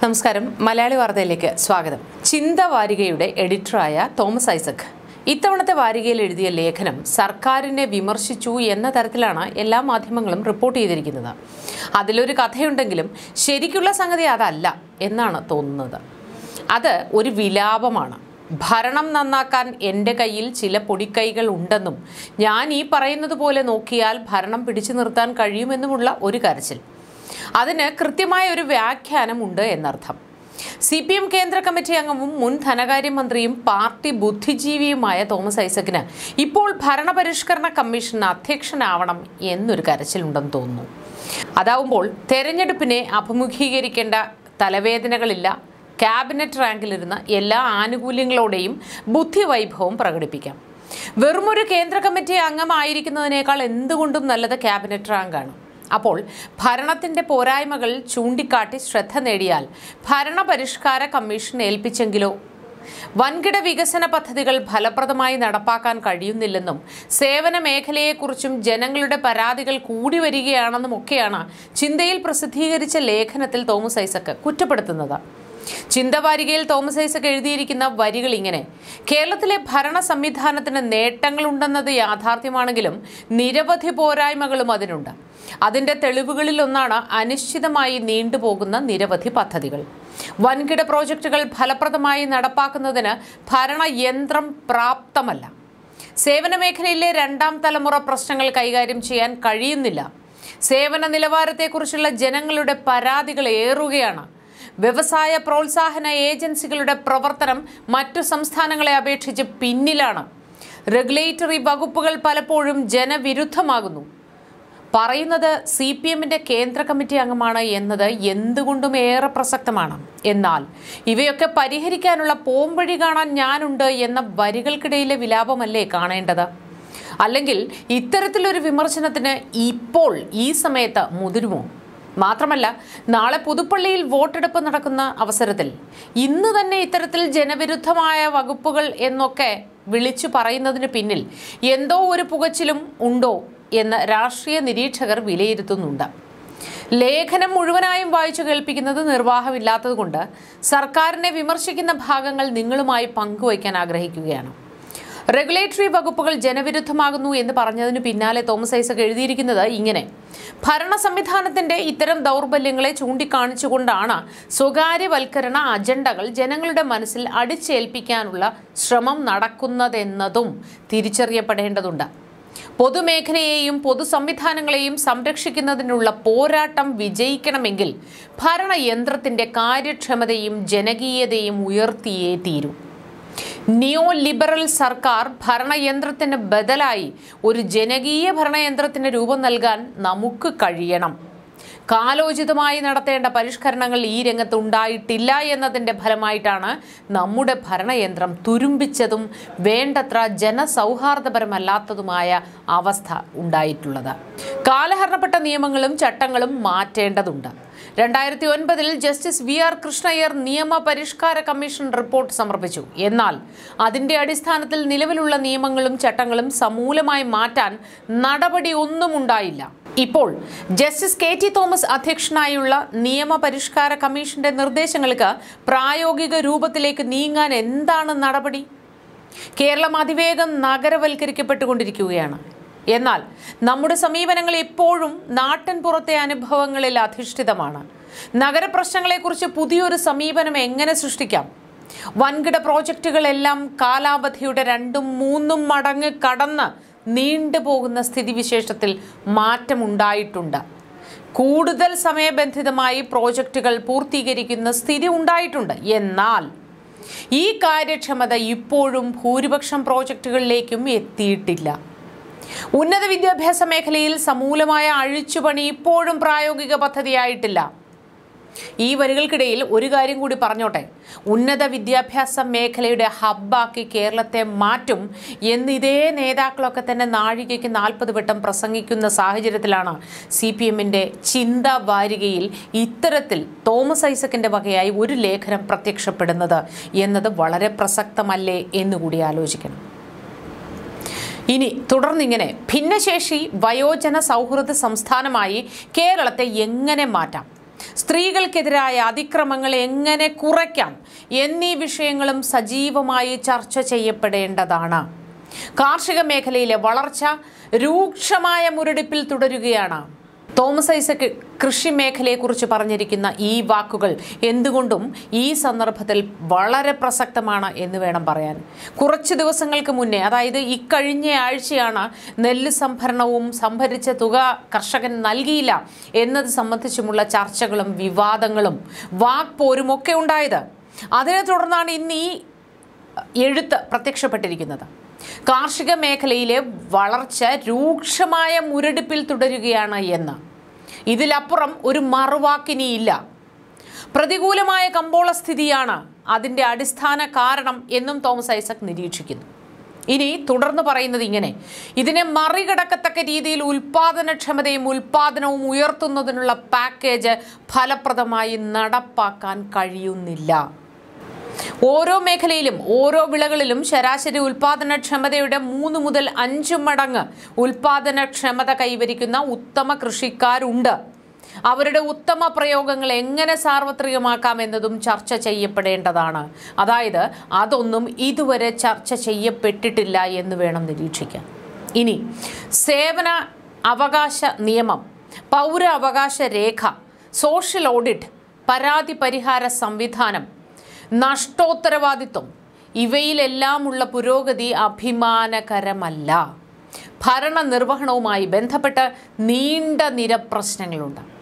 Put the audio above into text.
നമസ്കാരം മലയാളി വാർത്തയിലേക്ക് സ്വാഗതം ചിന്ത വാരികയുടെ എഡിറ്ററായ തോമസ് ഐസക് ഇത്തവണത്തെ വാരികയിൽ എഴുതിയ ലേഖനം സർക്കാരിനെ വിമർശിച്ചു എന്ന തരത്തിലാണ് എല്ലാ മാധ്യമങ്ങളും റിപ്പോർട്ട് ചെയ്തിരിക്കുന്നത് അതിലൊരു കഥയുണ്ടെങ്കിലും ശരിക്കുള്ള സംഗതി അതല്ല എന്നാണ് തോന്നുന്നത് അത് ഒരു വിലാപമാണ് ഭരണം നന്നാക്കാൻ എൻ്റെ കയ്യിൽ ചില പൊടിക്കൈകൾ ഉണ്ടെന്നും ഞാൻ ഈ പറയുന്നത് പോലെ നോക്കിയാൽ ഭരണം പിടിച്ചു നിർത്താൻ കഴിയുമെന്നുമുള്ള ഒരു കരച്ചിൽ അതിന് കൃത്യമായ ഒരു വ്യാഖ്യാനമുണ്ട് എന്നർത്ഥം സി പി എം കേന്ദ്ര കമ്മിറ്റി അംഗവും മുൻ ധനകാര്യമന്ത്രിയും പാർട്ടി ബുദ്ധിജീവിയുമായ തോമസ് ഐസക്കിന് ഇപ്പോൾ ഭരണപരിഷ്കരണ കമ്മീഷൻ അധ്യക്ഷനാവണം എന്നൊരു കരച്ചിലുണ്ടെന്ന് തോന്നുന്നു അതാവുമ്പോൾ തെരഞ്ഞെടുപ്പിനെ അഭിമുഖീകരിക്കേണ്ട തലവേദനകളില്ല ക്യാബിനറ്റ് റാങ്കിലിരുന്ന എല്ലാ ആനുകൂല്യങ്ങളോടെയും ബുദ്ധിവൈഭവം പ്രകടിപ്പിക്കാം വെറുമൊരു കേന്ദ്ര കമ്മിറ്റി അംഗമായിരിക്കുന്നതിനേക്കാൾ എന്തുകൊണ്ടും നല്ലത് ക്യാബിനറ്റ് റാങ്കാണ് അപ്പോൾ ഭരണത്തിന്റെ പോരായ്മകൾ ചൂണ്ടിക്കാട്ടി ശ്രദ്ധ നേടിയാൽ ഭരണപരിഷ്കാര കമ്മീഷൻ ഏൽപ്പിച്ചെങ്കിലോ വൻകിട വികസന പദ്ധതികൾ ഫലപ്രദമായി നടപ്പാക്കാൻ കഴിയുന്നില്ലെന്നും സേവന മേഖലയെക്കുറിച്ചും ജനങ്ങളുടെ പരാതികൾ കൂടി വരികയാണെന്നും ഒക്കെയാണ് ചിന്തയിൽ പ്രസിദ്ധീകരിച്ച ലേഖനത്തിൽ തോമസ് ഐസക്ക് കുറ്റപ്പെടുത്തുന്നത് ചിന്തവാരികയിൽ തോമസ് ഐസക് എഴുതിയിരിക്കുന്ന വരികൾ ഇങ്ങനെ കേരളത്തിലെ ഭരണ സംവിധാനത്തിന് നേട്ടങ്ങളുണ്ടെന്നത് യാഥാർത്ഥ്യമാണെങ്കിലും നിരവധി പോരായ്മകളും അതിനുണ്ട് അതിന്റെ തെളിവുകളിലൊന്നാണ് അനിശ്ചിതമായി നീണ്ടുപോകുന്ന നിരവധി പദ്ധതികൾ വൻകിട പ്രോജക്റ്റുകൾ ഫലപ്രദമായി നടപ്പാക്കുന്നതിന് ഭരണയന്ത്രം പ്രാപ്തമല്ല സേവന മേഖലയിലെ രണ്ടാം തലമുറ പ്രശ്നങ്ങൾ കൈകാര്യം ചെയ്യാൻ കഴിയുന്നില്ല സേവന നിലവാരത്തെക്കുറിച്ചുള്ള ജനങ്ങളുടെ പരാതികൾ ഏറുകയാണ് വ്യവസായ പ്രോത്സാഹന ഏജൻസികളുടെ പ്രവർത്തനം മറ്റു സംസ്ഥാനങ്ങളെ അപേക്ഷിച്ച് പിന്നിലാണ് റെഗുലേറ്ററി വകുപ്പുകൾ പലപ്പോഴും ജനവിരുദ്ധമാകുന്നു പറയുന്നത് സി പി എമ്മിന്റെ കേന്ദ്ര കമ്മിറ്റി അംഗമാണ് എന്നത് എന്തുകൊണ്ടും ഏറെ പ്രസക്തമാണ് എന്നാൽ ഇവയൊക്കെ പരിഹരിക്കാനുള്ള പോംവഴി കാണാൻ ഞാനുണ്ട് എന്ന വരികൾക്കിടയിലെ വിലാപമല്ലേ കാണേണ്ടത് അല്ലെങ്കിൽ ഇത്തരത്തിലൊരു വിമർശനത്തിന് ഇപ്പോൾ ഈ സമയത്ത് മുതിരുമോ മാത്രമല്ല നാളെ പുതുപ്പള്ളിയിൽ വോട്ടെടുപ്പ് നടക്കുന്ന അവസരത്തിൽ ഇന്ന് തന്നെ ഇത്തരത്തിൽ ജനവിരുദ്ധമായ വകുപ്പുകൾ എന്നൊക്കെ വിളിച്ചു പറയുന്നതിന് പിന്നിൽ എന്തോ ഒരു പുകച്ചിലും ഉണ്ടോ എന്ന് രാഷ്ട്രീയ നിരീക്ഷകർ വിലയിരുത്തുന്നുണ്ട് ലേഖനം മുഴുവനായും വായിച്ചു കേൾപ്പിക്കുന്നത് നിർവാഹമില്ലാത്തതുകൊണ്ട് സർക്കാരിനെ വിമർശിക്കുന്ന ഭാഗങ്ങൾ നിങ്ങളുമായി പങ്കുവയ്ക്കാൻ ആഗ്രഹിക്കുകയാണ് റെഗുലേറ്ററി വകുപ്പുകൾ ജനവിരുദ്ധമാകുന്നു എന്ന് പറഞ്ഞതിന് പിന്നാലെ തോമസ് ഐസക് എഴുതിയിരിക്കുന്നത് ഇങ്ങനെ ഭരണ സംവിധാനത്തിന്റെ ഇത്തരം ദൗർബല്യങ്ങളെ ചൂണ്ടിക്കാണിച്ചുകൊണ്ടാണ് സ്വകാര്യവൽക്കരണ അജണ്ടകൾ ജനങ്ങളുടെ മനസ്സിൽ അടിച്ചേൽപ്പിക്കാനുള്ള ശ്രമം നടക്കുന്നതെന്നതും തിരിച്ചറിയപ്പെടേണ്ടതുണ്ട് പൊതുമേഖലയെയും പൊതു സംവിധാനങ്ങളെയും സംരക്ഷിക്കുന്നതിനുള്ള പോരാട്ടം വിജയിക്കണമെങ്കിൽ ഭരണയന്ത്രത്തിന്റെ കാര്യക്ഷമതയും ജനകീയതയും ഉയർത്തിയേ തീരൂ നിയോ ലിബറൽ സർക്കാർ ഭരണയന്ത്രത്തിന് ബദലായി ഒരു ജനകീയ ഭരണയന്ത്രത്തിന് രൂപം നൽകാൻ നമുക്ക് കഴിയണം കാലോചിതമായി നടത്തേണ്ട പരിഷ്കരണങ്ങൾ ഈ രംഗത്ത് ഉണ്ടായിട്ടില്ല എന്നതിൻ്റെ ഫലമായിട്ടാണ് നമ്മുടെ ഭരണയന്ത്രം തുരുമ്പിച്ചതും വേണ്ടത്ര ജനസൗഹാർദ്ദപരമല്ലാത്തതുമായ അവസ്ഥ ഉണ്ടായിട്ടുള്ളത് കാലഹരണപ്പെട്ട നിയമങ്ങളും ചട്ടങ്ങളും മാറ്റേണ്ടതുണ്ട് രണ്ടായിരത്തി ഒൻപതിൽ ജസ്റ്റിസ് വി ആർ കൃഷ്ണയ്യർ നിയമ പരിഷ്കാര കമ്മീഷൻ റിപ്പോർട്ട് സമർപ്പിച്ചു എന്നാൽ അതിന്റെ അടിസ്ഥാനത്തിൽ നിലവിലുള്ള നിയമങ്ങളും ചട്ടങ്ങളും സമൂലമായി മാറ്റാൻ നടപടി ഒന്നും ഉണ്ടായില്ല ഇപ്പോൾ ജസ്റ്റിസ് കെ ടി തോമസ് അധ്യക്ഷനായുള്ള നിയമ പരിഷ്കാര കമ്മീഷന്റെ നിർദ്ദേശങ്ങൾക്ക് പ്രായോഗിക രൂപത്തിലേക്ക് നീങ്ങാൻ എന്താണ് നടപടി കേരളം അതിവേഗം നഗരവൽക്കരിക്കപ്പെട്ടുകൊണ്ടിരിക്കുകയാണ് എന്നാൽ നമ്മുടെ സമീപനങ്ങൾ എപ്പോഴും നാട്ടിൻ പുറത്തെ അനുഭവങ്ങളിൽ അധിഷ്ഠിതമാണ് നഗരപ്രശ്നങ്ങളെക്കുറിച്ച് പുതിയൊരു സമീപനം എങ്ങനെ സൃഷ്ടിക്കാം വൻകിട പ്രോജക്റ്റുകളെല്ലാം കാലാവധിയുടെ രണ്ടും മൂന്നും മടങ്ങ് കടന്ന് നീണ്ടുപോകുന്ന സ്ഥിതിവിശേഷത്തിൽ മാറ്റമുണ്ടായിട്ടുണ്ട് കൂടുതൽ സമയബന്ധിതമായി പ്രോജക്റ്റുകൾ പൂർത്തീകരിക്കുന്ന സ്ഥിതി ഉണ്ടായിട്ടുണ്ട് എന്നാൽ ഈ കാര്യക്ഷമത ഇപ്പോഴും ഭൂരിപക്ഷം പ്രോജക്റ്റുകളിലേക്കും എത്തിയിട്ടില്ല ഉന്നത വിദ്യാഭ്യാസ മേഖലയിൽ സമൂലമായ അഴിച്ചുപണി ഇപ്പോഴും പ്രായോഗിക പദ്ധതിയായിട്ടില്ല ഈ വരികൾക്കിടയിൽ ഒരു കാര്യം കൂടി പറഞ്ഞോട്ടെ ഉന്നത വിദ്യാഭ്യാസ മേഖലയുടെ ഹബ്ബാക്കി കേരളത്തെ മാറ്റും എന്ന് ഇതേ നേതാക്കളൊക്കെ തന്നെ നാഴികയ്ക്ക് നാൽപ്പത് വട്ടം പ്രസംഗിക്കുന്ന സാഹചര്യത്തിലാണ് സി പി എമ്മിൻ്റെ ചിന്ത വാരികയിൽ ഇത്തരത്തിൽ തോമസ് ഐസക്കിൻ്റെ വകയായി ഒരു ലേഖനം പ്രത്യക്ഷപ്പെടുന്നത് എന്നത് വളരെ പ്രസക്തമല്ലേ എന്നുകൂടി ആലോചിക്കണം ഇനി തുടർന്നിങ്ങനെ ഭിന്നശേഷി വയോജന സൗഹൃദ സംസ്ഥാനമായി കേരളത്തെ എങ്ങനെ മാറ്റാം സ്ത്രീകൾക്കെതിരായ അതിക്രമങ്ങൾ എങ്ങനെ കുറയ്ക്കാം എന്നീ വിഷയങ്ങളും സജീവമായി ചർച്ച ചെയ്യപ്പെടേണ്ടതാണ് കാർഷിക മേഖലയിലെ വളർച്ച രൂക്ഷമായ മുരടിപ്പിൽ തുടരുകയാണ് തോമസ് ഐസക് കൃഷി മേഖലയെക്കുറിച്ച് പറഞ്ഞിരിക്കുന്ന ഈ വാക്കുകൾ എന്തുകൊണ്ടും ഈ സന്ദർഭത്തിൽ വളരെ പ്രസക്തമാണ് എന്ന് വേണം പറയാൻ കുറച്ച് ദിവസങ്ങൾക്ക് മുന്നേ അതായത് ഇക്കഴിഞ്ഞ ആഴ്ചയാണ് നെല്ല് സംഭരണവും സംഭരിച്ച തുക കർഷകൻ നൽകിയില്ല എന്നത് സംബന്ധിച്ചുമുള്ള ചർച്ചകളും വിവാദങ്ങളും വാക്പോരുമൊക്കെ ഉണ്ടായത് അതിനെ തുടർന്നാണ് ഇന്ന് ഈ എഴുത്ത് പ്രത്യക്ഷപ്പെട്ടിരിക്കുന്നത് കാർഷിക മേഖലയിലെ വളർച്ച രൂക്ഷമായ മുരടിപ്പിൽ തുടരുകയാണ് എന്ന് ഇതിലപ്പുറം ഒരു മറുവാക്കിനിയില്ല പ്രതികൂലമായ കമ്പോള സ്ഥിതിയാണ് അതിൻ്റെ അടിസ്ഥാന കാരണം എന്നും തോമസ് ഐസക് നിരീക്ഷിക്കുന്നു ഇനി തുടർന്ന് പറയുന്നത് ഇങ്ങനെ ഇതിനെ മറികടക്കത്തക്ക രീതിയിൽ ഉൽപാദനക്ഷമതയും ഉൽപാദനവും ഉയർത്തുന്നതിനുള്ള പാക്കേജ് ഫലപ്രദമായി നടപ്പാക്കാൻ കഴിയുന്നില്ല ഓരോ മേഖലയിലും ഓരോ വിളകളിലും ശരാശരി ഉൽപാദനക്ഷമതയുടെ മൂന്ന് മുതൽ അഞ്ച് മടങ്ങ് ഉൽപാദനക്ഷമത കൈവരിക്കുന്ന ഉത്തമ കൃഷിക്കാരുണ്ട് അവരുടെ ഉത്തമ പ്രയോഗങ്ങൾ എങ്ങനെ സാർവത്രികമാക്കാം എന്നതും ചർച്ച ചെയ്യപ്പെടേണ്ടതാണ് അതായത് അതൊന്നും ഇതുവരെ ചർച്ച ചെയ്യപ്പെട്ടിട്ടില്ല എന്ന് വേണം നിരീക്ഷിക്കാൻ ഇനി സേവന അവകാശ നിയമം പൗര അവകാശ രേഖ സോഷ്യൽ ഓഡിറ്റ് പരാതി പരിഹാര സംവിധാനം നഷ്ടോത്തരവാദിത്വം ഇവയിലെല്ലാമുള്ള പുരോഗതി അഭിമാനകരമല്ല ഭരണ നിർവഹണവുമായി ബന്ധപ്പെട്ട് നീണ്ട നിര പ്രശ്നങ്ങളുണ്ട്